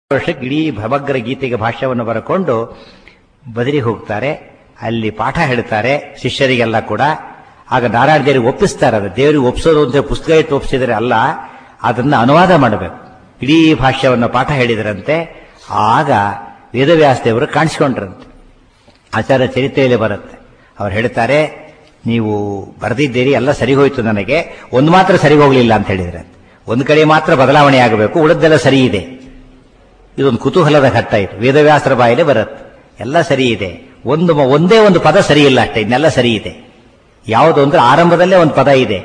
ವರ್ಷಕ್ಕೆ ಇಡೀ ಭವಗ್ರ ಗೀತೆಗೆ ಭಾಷ್ಯವನ್ನು ಬರಕೊಂಡು ಬದರಿ ಹೋಗ್ತಾರೆ ಅಲ್ಲಿ ಪಾಠ ಹೇಳ್ತಾರೆ ಶಿಷ್ಯರಿಗೆಲ್ಲ ಕೂಡ ಆಗ ನಾರಾಯಣ ದೇವರಿಗೆ ಒಪ್ಪಿಸ್ತಾರೆ ಅದು ದೇವರಿಗೆ ಒಪ್ಸೋದು ಅಂತ ಪುಸ್ತಕ ಇಟ್ಟು ಒಪ್ಪಿಸಿದ್ರೆ ಅಲ್ಲ ಅದನ್ನ ಅನುವಾದ ಮಾಡಬೇಕು ಇಡೀ ಭಾಷ್ಯವನ್ನು ಪಾಠ ಹೇಳಿದ್ರಂತೆ ಆಗ ವೇದವ್ಯಾಸ ದೇವರು ಕಾಣಿಸ್ಕೊಂಡ್ರಂತೆ ಆಚಾರ್ಯ ಚರಿತ್ರೆಯಲ್ಲಿ ಬರುತ್ತೆ ಅವ್ರು ಹೇಳ್ತಾರೆ ನೀವು ಬರೆದಿದ್ದೀರಿ ಎಲ್ಲ ಸರಿ ಹೋಯ್ತು ನನಗೆ ಒಂದು ಮಾತ್ರ ಸರಿ ಹೋಗ್ಲಿಲ್ಲ ಅಂತ ಹೇಳಿದ್ರೆ ಒಂದು ಕಡೆ ಮಾತ್ರ ಬದಲಾವಣೆ ಆಗಬೇಕು ಉಳಿದೆಲ್ಲ ಸರಿ ಇದೆ ಇದೊಂದು ಕುತೂಹಲದ ಘಟ್ಟ ಇದು ವೇದವ್ಯಾಸರ ಬಾಯಿಲೆ ಬರುತ್ತೆ ಎಲ್ಲ ಸರಿ ಇದೆ ಒಂದು ಮ- ಒಂದೇ ಒಂದು ಪದ ಸರಿ ಇಲ್ಲ ಅಷ್ಟೇ ಇನ್ನೆಲ್ಲ ಸರಿ ಇದೆ ಯಾವುದು ಅಂದ್ರೆ ಆರಂಭದಲ್ಲೇ ಒಂದು ಪದ ಇದೆ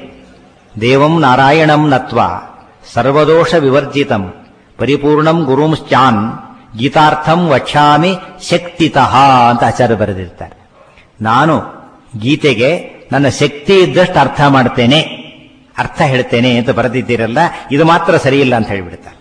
ದೇವಂ ನಾರಾಯಣಂ ನತ್ವ ಸರ್ವದೋಷ ವಿವರ್ಜಿತಂ ಪರಿಪೂರ್ಣಂ ಗುರುಂಶ್ಚಾನ್ ಗೀತಾರ್ಥಂ ವಕ್ಷಾಮಿ ಶಕ್ತಿತಃ ಅಂತ ಆಚಾರ್ಯ ಬರೆದಿರ್ತಾರೆ ನಾನು ಗೀತೆಗೆ ನನ್ನ ಶಕ್ತಿ ಇದ್ದಷ್ಟು ಅರ್ಥ ಮಾಡ್ತೇನೆ ಅರ್ಥ ಹೇಳ್ತೇನೆ ಅಂತ ಬರೆದಿದ್ದೀರಲ್ಲ ಇದು ಮಾತ್ರ ಸರಿ ಇಲ್ಲ ಅಂತ ಹೇಳಿಬಿಡ್ತಾರೆ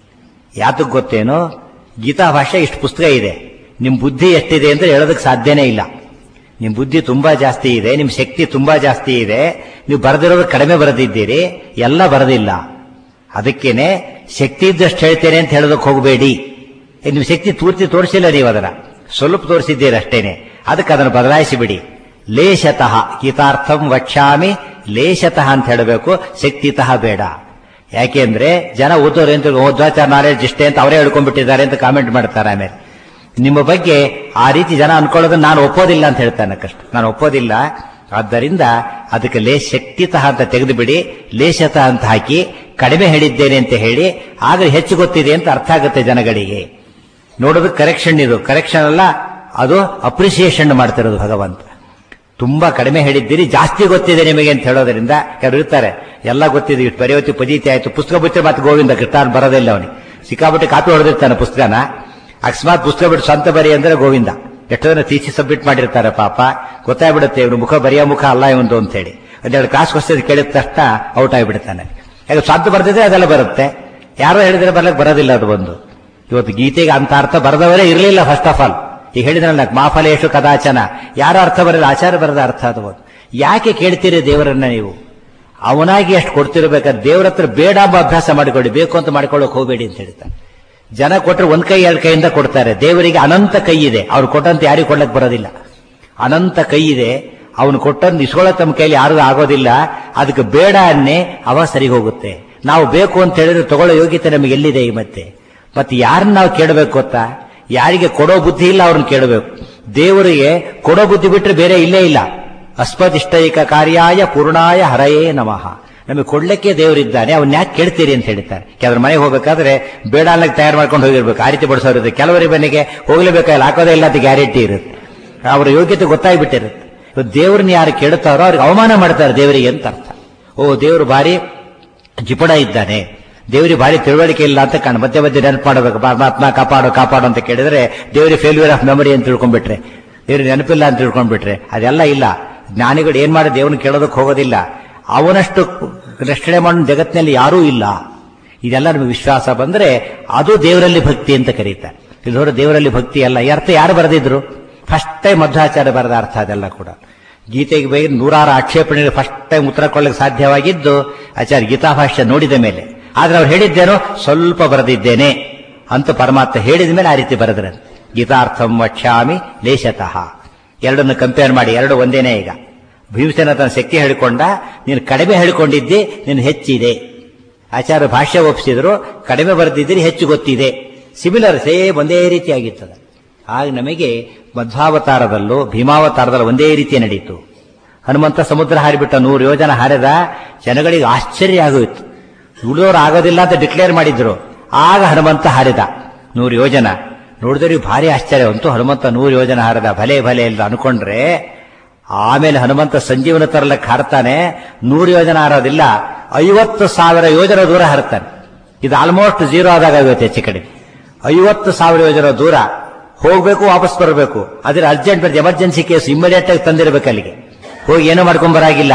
ಯಾತಕ್ ಗೊತ್ತೇನೋ ಗೀತಾ ಭಾಷೆ ಇಷ್ಟು ಪುಸ್ತಕ ಇದೆ ನಿಮ್ ಬುದ್ಧಿ ಎಷ್ಟಿದೆ ಅಂತ ಹೇಳೋದಕ್ಕೆ ಸಾಧ್ಯನೇ ಇಲ್ಲ ನಿಮ್ ಬುದ್ಧಿ ತುಂಬಾ ಜಾಸ್ತಿ ಇದೆ ನಿಮ್ ಶಕ್ತಿ ತುಂಬಾ ಜಾಸ್ತಿ ಇದೆ ನೀವು ಬರೆದಿರೋದು ಕಡಿಮೆ ಬರೆದಿದ್ದೀರಿ ಎಲ್ಲ ಬರೆದಿಲ್ಲ ಅದಕ್ಕೇನೆ ಶಕ್ತಿ ಇದ್ದಷ್ಟು ಹೇಳ್ತೇನೆ ಅಂತ ಹೇಳೋದಕ್ಕೆ ಹೋಗಬೇಡಿ ನಿಮ್ ಶಕ್ತಿ ಪೂರ್ತಿ ತೋರಿಸಿಲ್ಲ ನೀವು ಅದರ ಸ್ವಲ್ಪ ತೋರಿಸಿದ್ದೀರಿ ಅಷ್ಟೇನೆ ಅದಕ್ಕೆ ಅದನ್ನು ಬದಲಾಯಿಸಿ ಬಿಡಿ ಲೇಷತಃ ಗೀತಾರ್ಥಂ ವಕ್ಷಾಮಿ ಲೇಷತಃ ಅಂತ ಹೇಳಬೇಕು ಶಕ್ತಿತಃ ಬೇಡ ಯಾಕೆಂದ್ರೆ ಜನ ಓದೋರು ಅಂತ ಓದ್ವಾಚಾರ ನಾಲೆಡ್ಜ್ ಇಷ್ಟೇ ಅಂತ ಅವರೇ ಹೇಳ್ಕೊಂಡ್ಬಿಟ್ಟಿದ್ದಾರೆ ಅಂತ ಕಾಮೆಂಟ್ ಮಾಡ್ತಾರೆ ಆಮೇಲೆ ನಿಮ್ಮ ಬಗ್ಗೆ ಆ ರೀತಿ ಜನ ಅನ್ಕೊಳ್ಳೋದನ್ನ ನಾನು ಒಪ್ಪೋದಿಲ್ಲ ಅಂತ ಹೇಳ್ತಾನೆ ಕಷ್ಟ ನಾನು ಒಪ್ಪೋದಿಲ್ಲ ಆದ್ದರಿಂದ ಅದಕ್ಕೆ ಲೇ ಶಕ್ತಿತಃ ಅಂತ ತೆಗೆದು ಬಿಡಿ ಲೇಷತಃ ಅಂತ ಹಾಕಿ ಕಡಿಮೆ ಹೇಳಿದ್ದೇನೆ ಅಂತ ಹೇಳಿ ಆಗ ಹೆಚ್ಚು ಗೊತ್ತಿದೆ ಅಂತ ಅರ್ಥ ಆಗುತ್ತೆ ಜನಗಳಿಗೆ ನೋಡೋದು ಕರೆಕ್ಷನ್ ಇದು ಕರೆಕ್ಷನ್ ಅಲ್ಲ ಅದು ಅಪ್ರಿಸಿಯೇಷನ್ ಮಾಡ್ತಿರೋದು ಭಗವಂತ ತುಂಬಾ ಕಡಿಮೆ ಹೇಳಿದ್ದೀರಿ ಜಾಸ್ತಿ ಗೊತ್ತಿದೆ ನಿಮಗೆ ಅಂತ ಹೇಳೋದ್ರಿಂದ ಕೆಲವರು ಇರ್ತಾರೆ ಎಲ್ಲ ಗೊತ್ತಿದೆ ಇಷ್ಟು ಬರೆಯೋತಿ ಪದೀತಿ ಆಯ್ತು ಪುಸ್ತಕ ಬಿಟ್ಟರೆ ಮತ್ತೆ ಗೋವಿಂದ ಕೃಷ್ಣ ಬರೋದಿಲ್ಲ ಅವನಿಗೆ ಸಿಕ್ಕಾಪಟ್ಟೆ ಕಾಪಿ ಹೊಡೆದಿರ್ತಾನೆ ಪುಸ್ತಕನ ಅಕಸ್ಮಾತ್ ಪುಸ್ತಕ ಬಿಟ್ಟು ಸ್ವಂತ ಬರಿ ಅಂದ್ರೆ ಗೋವಿಂದ ಎಷ್ಟೋ ಜನ ತೀಸಿ ಸಬ್ಮಿಟ್ ಮಾಡಿರ್ತಾರೆ ಪಾಪ ಗೊತ್ತಾಗ್ಬಿಡುತ್ತೆ ಇವನು ಮುಖ ಬರೆಯೋ ಮುಖ ಅಲ್ಲ ಇವಂದು ಅಂತ ಹೇಳಿ ಒಂದೆರಡು ಕಾಸು ಕೊಸ್ತದ ಕೇಳಿದ ತಕ್ಷಣ ಔಟ್ ಆಗಿಬಿಡ್ತಾನೆ ಯಾಕೆ ಸ್ವಂತ ಬರ್ದಿದ್ರೆ ಅದೆಲ್ಲ ಬರುತ್ತೆ ಯಾರೋ ಹೇಳಿದ್ರೆ ಬರ್ಲಕ್ಕೆ ಬರೋದಿಲ್ಲ ಅದು ಒಂದು ಇವತ್ತು ಗೀತೆಗೆ ಅಂತ ಅರ್ಥ ಬರೆದವರೇ ಇರಲಿಲ್ಲ ಫಸ್ಟ್ ಆಫ್ ಆಲ್ ಈಗ ಹೇಳಿದ್ರಲ್ಲ ಮಾಫಲೇಶು ಕದಾಚನ ಯಾರ ಅರ್ಥ ಬರಲ್ಲ ಆಚಾರ ಬರದ ಅರ್ಥ ಅದು ಒಂದು. ಯಾಕೆ ಕೇಳ್ತೀರಿ ದೇವರನ್ನ ನೀವು ಅವನಾಗಿ ಅಷ್ಟು ಕೊಡ್ತಿರ್ಬೇಕಾದ್ರೆ ದೇವರ ಹತ್ರ ಬೇಡ ಎಂಬ ಅಭ್ಯಾಸ ಮಾಡಿಕೊಳ್ಳಿ ಬೇಕು ಅಂತ ಮಾಡ್ಕೊಳ್ಳೋಕೆ ಹೋಗಬೇಡಿ ಅಂತ ಹೇಳ್ತಾರೆ ಜನ ಕೊಟ್ಟರೆ ಒಂದ್ ಕೈ ಎರಡು ಕೈಯಿಂದ ಕೊಡ್ತಾರೆ ದೇವರಿಗೆ ಅನಂತ ಕೈ ಇದೆ ಅವ್ರು ಕೊಟ್ಟಂತ ಯಾರಿಗೂ ಕೊಡ್ಲಕ್ ಬರೋದಿಲ್ಲ ಅನಂತ ಕೈ ಇದೆ ಅವನು ಕೊಟ್ಟಂತ ಇಸ್ಕೊಳ್ಳೋ ತಮ್ಮ ಕೈಲಿ ಯಾರಿಗೂ ಆಗೋದಿಲ್ಲ ಅದಕ್ಕೆ ಬೇಡ ಅನ್ನೇ ಅವ ಸರಿ ಹೋಗುತ್ತೆ ನಾವು ಬೇಕು ಅಂತ ಹೇಳಿದ್ರೆ ತಗೊಳ್ಳೋ ಯೋಗ್ಯತೆ ನಮಗೆ ಎಲ್ಲಿದೆ ಈ ಮತ್ತೆ ಮತ್ತೆ ಯಾರನ್ನ ನಾವು ಕೇಳಬೇಕು ಗೊತ್ತಾ ಯಾರಿಗೆ ಕೊಡೋ ಬುದ್ಧಿ ಇಲ್ಲ ಅವ್ರನ್ನ ಕೇಳಬೇಕು ದೇವರಿಗೆ ಕೊಡೋ ಬುದ್ಧಿ ಬಿಟ್ರೆ ಬೇರೆ ಇಲ್ಲೇ ಇಲ್ಲ ಅಸ್ಪದಿಷ್ಟೈಕ ಕಾರ್ಯಾಯ ಪೂರ್ಣಾಯ ಹರಯೇ ನಮಃ ನಮಗೆ ಕೊಡ್ಲಿಕ್ಕೆ ದೇವರಿದ್ದಾನೆ ಅವನ್ನ ಯಾಕೆ ಕೇಳ್ತೀರಿ ಅಂತ ಹೇಳ್ತಾರೆ ಕೆಲವ್ರ ಮನೆಗೆ ಹೋಗ್ಬೇಕಾದ್ರೆ ಬೇಡ ಅನ್ನಕ್ಕೆ ತಯಾರು ಮಾಡ್ಕೊಂಡು ಹೋಗಿರ್ಬೇಕು ಆ ರೀತಿ ಬಡಿಸೋರು ಇರುತ್ತೆ ಕೆಲವರಿಗೆ ಮನೆಗೆ ಹೋಗ್ಲೇಬೇಕಾಗಿಲ್ಲ ಹಾಕೋದೇ ಇಲ್ಲ ಅಂತ ಗ್ಯಾರಂಟಿ ಇರುತ್ತೆ ಅವರ ಯೋಗ್ಯತೆ ಗೊತ್ತಾಗ್ಬಿಟ್ಟಿರುತ್ತೆ ಇವತ್ತು ದೇವ್ರನ್ನ ಯಾರು ಕೇಳುತ್ತಾರೋ ಅವ್ರಿಗೆ ಅವಮಾನ ಮಾಡ್ತಾರೆ ದೇವರಿಗೆ ಅಂತ ಅರ್ಥ ಓ ದೇವರು ಭಾರಿ ಜಿಪುಣ ಇದ್ದಾನೆ ದೇವರಿಗೆ ಭಾರಿ ತಿಳುವಳಿಕೆ ಇಲ್ಲ ಅಂತ ಕಾಣ ಮಧ್ಯೆ ಮಧ್ಯೆ ನೆನಪು ಮಾಡಬೇಕು ಪರಮಾತ್ಮ ಕಾಪಾಡು ಕಾಪಾಡು ಅಂತ ಕೇಳಿದ್ರೆ ದೇವರಿಗೆ ಫೇಲ್ಯೂರ್ ಆಫ್ ಮೆಮೊರಿ ಅಂತ ತಿಳ್ಕೊಂಡ್ಬಿಟ್ರೆ ದೇವ್ರಿಗೆ ನೆನಪಿಲ್ಲ ಅಂತ ತಿಳ್ಕೊಂಡ್ಬಿಟ್ರೆ ಅದೆಲ್ಲ ಇಲ್ಲ ಜ್ಞಾನಿಗಳು ಏನ್ ಮಾಡಿ ದೇವ್ರನ್ನ ಕೇಳೋದಕ್ಕೆ ಹೋಗೋದಿಲ್ಲ ಅವನಷ್ಟು ರಕ್ಷಣೆ ಮಾಡೋ ಜಗತ್ತಿನಲ್ಲಿ ಯಾರೂ ಇಲ್ಲ ಇದೆಲ್ಲ ನಮಗೆ ವಿಶ್ವಾಸ ಬಂದ್ರೆ ಅದು ದೇವರಲ್ಲಿ ಭಕ್ತಿ ಅಂತ ಕರೀತಾರೆ ಇಲ್ಲಿ ನೋಡಿ ದೇವರಲ್ಲಿ ಭಕ್ತಿ ಅಲ್ಲ ಈ ಅರ್ಥ ಯಾರು ಬರೆದಿದ್ರು ಫಸ್ಟ್ ಟೈಮ್ ಮಧ್ವಾಚಾರ್ಯ ಬರೆದ ಅರ್ಥ ಅದೆಲ್ಲ ಕೂಡ ಗೀತೆಗೆ ಬಗ್ಗೆ ನೂರಾರು ಆಕ್ಷೇಪಣೆಗಳು ಫಸ್ಟ್ ಟೈಮ್ ಉತ್ತರ ಕೊಡಲಿಕ್ಕೆ ಸಾಧ್ಯವಾಗಿದ್ದು ಆಚಾರ್ಯ ಗೀತಾಭಾಷ್ಯ ನೋಡಿದ ಮೇಲೆ ಆದ್ರೆ ಅವ್ರು ಹೇಳಿದ್ದೇನೋ ಸ್ವಲ್ಪ ಬರೆದಿದ್ದೇನೆ ಅಂತ ಪರಮಾತ್ಮ ಹೇಳಿದ ಮೇಲೆ ಆ ರೀತಿ ಬರೆದ್ರಂತೆ ಗೀತಾರ್ಥಂ ವಕ್ಷ್ಯಾಮಿ ಲೇಷತಃ ಎರಡನ್ನು ಕಂಪೇರ್ ಮಾಡಿ ಎರಡು ಒಂದೇನೇ ಈಗ ಭೀಮಸೇನ ತನ್ನ ಶಕ್ತಿ ಹೇಳಿಕೊಂಡ ನೀನು ಕಡಿಮೆ ಹೇಳಿಕೊಂಡಿದ್ದಿ ನೀನು ಹೆಚ್ಚಿದೆ ಆಚಾರ್ಯ ಭಾಷ್ಯ ಒಪ್ಪಿಸಿದ್ರು ಕಡಿಮೆ ಬರೆದಿದ್ದೀರಿ ಹೆಚ್ಚು ಗೊತ್ತಿದೆ ಸಿಮಿಲರ್ ಸೇಮ್ ಒಂದೇ ರೀತಿಯಾಗಿರ್ತದೆ ಆಗ ನಮಗೆ ಮಧ್ವಾವತಾರದಲ್ಲೂ ಭೀಮಾವತಾರದಲ್ಲೂ ಒಂದೇ ರೀತಿ ನಡೀತು ಹನುಮಂತ ಸಮುದ್ರ ಹಾರಿಬಿಟ್ಟ ನೂರು ಯೋಜನ ಹಾರಿದ ಜನಗಳಿಗೆ ಆಶ್ಚರ್ಯ ಆಗೋಯ್ತು ಉಳಿದವರು ಆಗೋದಿಲ್ಲ ಅಂತ ಡಿಕ್ಲೇರ್ ಮಾಡಿದ್ರು ಆಗ ಹನುಮಂತ ಹಾರಿದ ನೂರು ಯೋಜನ ನೋಡಿದ್ರೆ ಭಾರಿ ಆಶ್ಚರ್ಯ ಅಂತೂ ಹನುಮಂತ ನೂರು ಯೋಜನ ಹಾರಿದ ಭಲೆ ಭಲೆ ಇಲ್ಲ ಅನ್ಕೊಂಡ್ರೆ ಆಮೇಲೆ ಹನುಮಂತ ಸಂಜೀವನ ತರಲಕ್ಕೆ ಹಾರ್ತಾನೆ ನೂರು ಯೋಜನ ಹಾರೋದಿಲ್ಲ ಐವತ್ತು ಸಾವಿರ ಯೋಜನ ದೂರ ಹಾರ್ತಾನೆ ಇದು ಆಲ್ಮೋಸ್ಟ್ ಜೀರೋ ಆದಾಗ ಆಗುತ್ತೆ ಹೆಚ್ಚು ಕಡೆ ಐವತ್ತು ಸಾವಿರ ಯೋಜನ ದೂರ ಹೋಗ್ಬೇಕು ವಾಪಸ್ ಬರಬೇಕು ಅದ್ರ ಅರ್ಜೆಂಟ್ ಎಮರ್ಜೆನ್ಸಿ ಕೇಸ್ ಇಮಿಡಿಯೇಟ್ ಆಗಿ ತಂದಿರಬೇಕು ಅಲ್ಲಿಗೆ ಹೋಗಿ ಏನೂ ಮಾಡ್ಕೊಂಡ್ ಬರಾಗಿಲ್ಲ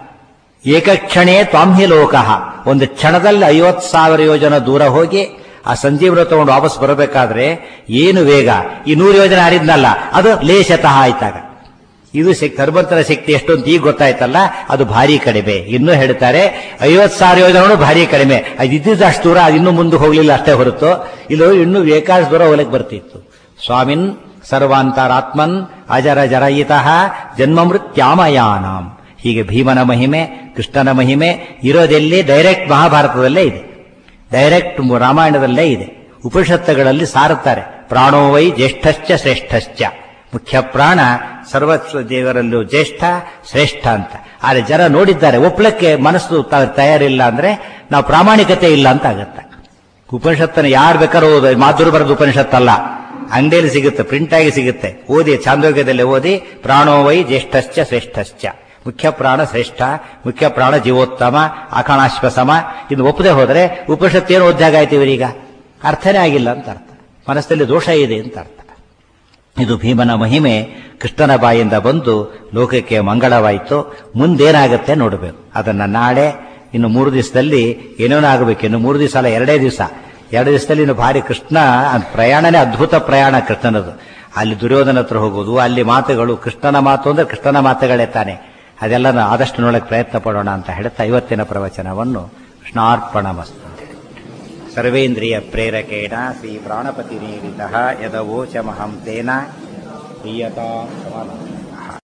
ಏಕಕ್ಷಣೇ ತ್ವಾಂಹಿ ಲೋಕಃ ಒಂದು ಕ್ಷಣದಲ್ಲಿ ಐವತ್ತು ಸಾವಿರ ಯೋಜನ ದೂರ ಹೋಗಿ ಆ ಸಂಜೀವನ ತಗೊಂಡು ವಾಪಸ್ ಬರಬೇಕಾದ್ರೆ ಏನು ವೇಗ ಈ ನೂರು ಯೋಜನೆ ಹಾರಿದ್ನಲ್ಲ ಅದು ಲೇಷತಃ ಆಯ್ತಾಗ ಇದು ಶಕ್- ಧರ್ಮಂತರ ಶಕ್ತಿ ಎಷ್ಟು ಅಂತ ಈಗ ಗೊತ್ತಾಯ್ತಲ್ಲ ಅದು ಭಾರಿ ಕಡಿಮೆ ಇನ್ನೂ ಹೇಳ್ತಾರೆ ಐವತ್ ಸಾವಿರ ಯೋಜನೆಗಳು ಭಾರಿ ಕಡಿಮೆ ಅದು ಇದ್ದಿದ್ದು ಅಷ್ಟು ದೂರ ಅದು ಇನ್ನೂ ಮುಂದೆ ಹೋಗ್ಲಿಲ್ಲ ಅಷ್ಟೇ ಹೊರತು ಇದು ಇನ್ನೂ ಬೇಕಾದಷ್ಟು ದೂರ ಹೋಗ್ಲಿಕ್ಕೆ ಬರ್ತಿತ್ತು ಸ್ವಾಮಿನ್ ಸರ್ವಾಂತರಾತ್ಮನ್ ಅಜರ ಜರಯಿತಃ ಜನ್ಮಮೃತ್ಯಾಮಯಾನಾಂ ಹೀಗೆ ಭೀಮನ ಮಹಿಮೆ ಕೃಷ್ಣನ ಮಹಿಮೆ ಇರೋದೆಲ್ಲಿ ಡೈರೆಕ್ಟ್ ಮಹಾಭಾರತದಲ್ಲೇ ಇದೆ ಡೈರೆಕ್ಟ್ ರಾಮಾಯಣದಲ್ಲೇ ಇದೆ ಉಪನಿಷತ್ತುಗಳಲ್ಲಿ ಸಾರುತ್ತಾರೆ ಪ್ರಾಣೋವೈ ಜ್ಯೇಷ್ಠಶ್ಚ ಶ್ರೇಷ್ಠಶ್ಚ ಮುಖ್ಯ ಪ್ರಾಣ ಸರ್ವಸ್ವ ದೇವರಲ್ಲೂ ಜ್ಯೇಷ್ಠ ಶ್ರೇಷ್ಠ ಅಂತ ಆದರೆ ಜನ ನೋಡಿದ್ದಾರೆ ಒಪ್ಲಕ್ಕೆ ಮನಸ್ಸು ತ- ತಯಾರಿಲ್ಲ ಅಂದ್ರೆ ನಾವು ಪ್ರಾಮಾಣಿಕತೆ ಇಲ್ಲ ಅಂತ ಆಗತ್ತೆ ಉಪನಿಷತ್ತನ್ನು ಯಾರು ಬೇಕಾದ್ರೂ ಓದ ಮಾಧುರು ಬರೆದ ಉಪನಿಷತ್ತಲ್ಲ ಅಂಗಡಿಯಲ್ಲಿ ಸಿಗುತ್ತೆ ಪ್ರಿಂಟ್ ಆಗಿ ಸಿಗುತ್ತೆ ಓದಿ ಚಾಂದೋಗ್ಯದಲ್ಲಿ ಓದಿ ಪ್ರಾಣೋವೈ ಜ್ಯೇಷ್ಠಶ್ಚ ಶ್ರೇಷ್ಠಶ್ಚ ಮುಖ್ಯ ಪ್ರಾಣ ಶ್ರೇಷ್ಠ ಮುಖ್ಯ ಪ್ರಾಣ ಜೀವೋತ್ತಮ ಆಕಾಣಾಶ್ವಸಮ ಇದು ಒಪ್ಪದೆ ಹೋದ್ರೆ ಉಪನಿಷತ್ತು ಏನು ಓದ್ದಾಗ ಆಯ್ತು ಇವರೀಗ ಅರ್ಥನೇ ಆಗಿಲ್ಲ ಅಂತ ಅರ್ಥ ಮನಸ್ಸಲ್ಲಿ ದೋಷ ಇದೆ ಅಂತ ಅರ್ಥ ಇದು ಭೀಮನ ಮಹಿಮೆ ಕೃಷ್ಣನ ಬಾಯಿಂದ ಬಂದು ಲೋಕಕ್ಕೆ ಮಂಗಳವಾಯಿತು ಮುಂದೇನಾಗುತ್ತೆ ನೋಡಬೇಕು ಅದನ್ನ ನಾಳೆ ಇನ್ನು ಮೂರು ದಿವಸದಲ್ಲಿ ಏನೇನೋ ಆಗಬೇಕು ಇನ್ನು ಮೂರು ದಿವಸ ಅಲ್ಲ ಎರಡೇ ದಿವಸ ಎರಡು ದಿವಸದಲ್ಲಿ ಇನ್ನು ಭಾರಿ ಕೃಷ್ಣ ಅದ್ ಪ್ರಯಾಣನೇ ಅದ್ಭುತ ಪ್ರಯಾಣ ಕೃಷ್ಣನದು ಅಲ್ಲಿ ದುರ್ಯೋಧನ ಹತ್ರ ಹೋಗೋದು ಅಲ್ಲಿ ಮಾತುಗಳು ಕೃಷ್ಣನ ಮಾತು ಅಂದ್ರೆ ಕೃಷ್ಣನ ಮಾತುಗಳೇ ತಾನೆ ಅದೆಲ್ಲ ನಾವು ಆದಷ್ಟು ನೋಡಕ್ಕೆ ಪ್ರಯತ್ನ ಪಡೋಣ ಅಂತ ಹೇಳ್ತಾ ಇವತ್ತಿನ ಪ್ರವಚನವನ್ನು ಕೃಷ್ಣಾರ್ಪಣ ಮಸ್ತು ಸರ್ವೇಂದ್ರಿಯ ಪ್ರೇರಕೇಣ ಶ್ರೀ ಪ್ರಾಣಪತಿ ನೀಡಿತ ಯದವೋಚಮಹಂ ತೇನ ಪ್ರಿಯತಾ ಸಮಾನ